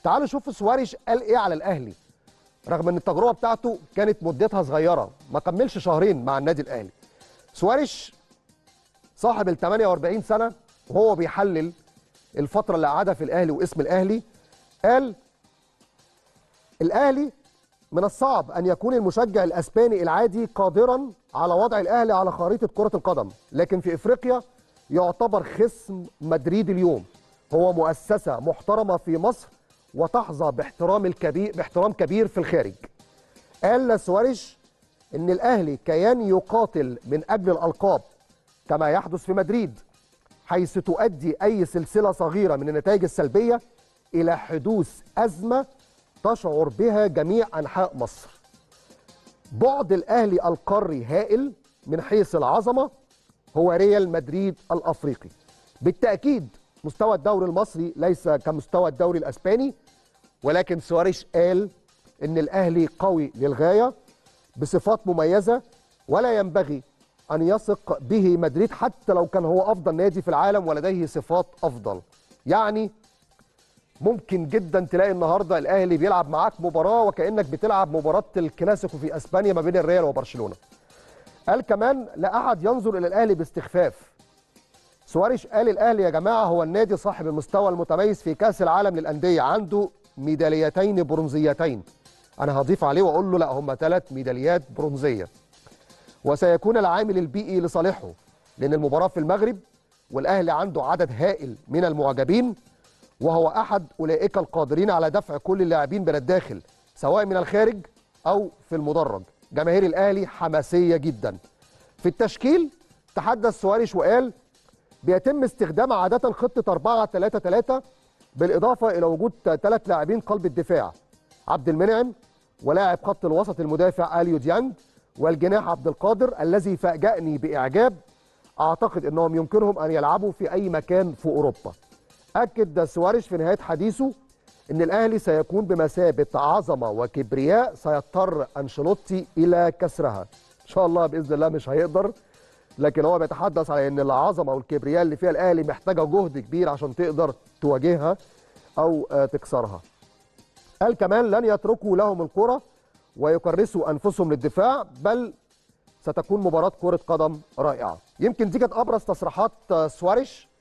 تعالوا شوفوا سواريش قال ايه على الاهلي رغم ان التجربه بتاعته كانت مدتها صغيره ما كملش شهرين مع النادي الاهلي سواريش صاحب ال 48 سنه وهو بيحلل الفتره اللي قعدها في الاهلي واسم الاهلي قال الاهلي من الصعب ان يكون المشجع الاسباني العادي قادرا على وضع الاهلي على خريطه كره القدم لكن في افريقيا يعتبر خصم مدريد اليوم هو مؤسسه محترمه في مصر وتحظى باحترام الكبير باحترام كبير في الخارج قال سواريش ان الاهلي كيان يقاتل من اجل الالقاب كما يحدث في مدريد حيث تؤدي اي سلسله صغيره من النتائج السلبيه الى حدوث ازمه تشعر بها جميع انحاء مصر. بعد الاهلي القاري هائل من حيث العظمه هو ريال مدريد الافريقي. بالتاكيد مستوى الدوري المصري ليس كمستوى الدوري الاسباني ولكن سواريش قال ان الاهلي قوي للغايه بصفات مميزه ولا ينبغي ان يثق به مدريد حتى لو كان هو افضل نادي في العالم ولديه صفات افضل. يعني ممكن جدا تلاقي النهارده الاهلي بيلعب معاك مباراه وكانك بتلعب مباراه الكلاسيكو في اسبانيا ما بين الريال وبرشلونه. قال كمان لا احد ينظر الى الاهلي باستخفاف. سواريش قال الاهلي يا جماعه هو النادي صاحب المستوى المتميز في كاس العالم للانديه عنده ميداليتين برونزيتين. انا هضيف عليه واقول له لا هم ثلاث ميداليات برونزيه. وسيكون العامل البيئي لصالحه لان المباراه في المغرب والاهلي عنده عدد هائل من المعجبين وهو احد اولئك القادرين على دفع كل اللاعبين من الداخل سواء من الخارج او في المدرج جماهير الاهلي حماسيه جدا في التشكيل تحدث سواريش وقال بيتم استخدام عاده خطه 4 3 3 بالاضافه الى وجود ثلاث لاعبين قلب الدفاع عبد المنعم ولاعب خط الوسط المدافع اليو ديانج والجناح عبد القادر الذي فاجأني باعجاب اعتقد انهم يمكنهم ان يلعبوا في اي مكان في اوروبا أكد سواريش في نهاية حديثه أن الأهلي سيكون بمثابة عظمة وكبرياء سيضطر أنشيلوتي إلى كسرها إن شاء الله بإذن الله مش هيقدر لكن هو بيتحدث على أن العظمة والكبرياء اللي فيها الأهلي محتاجة جهد كبير عشان تقدر تواجهها أو تكسرها قال كمان لن يتركوا لهم الكرة ويكرسوا أنفسهم للدفاع بل ستكون مباراة كرة قدم رائعة يمكن دي كانت أبرز تصريحات سواريش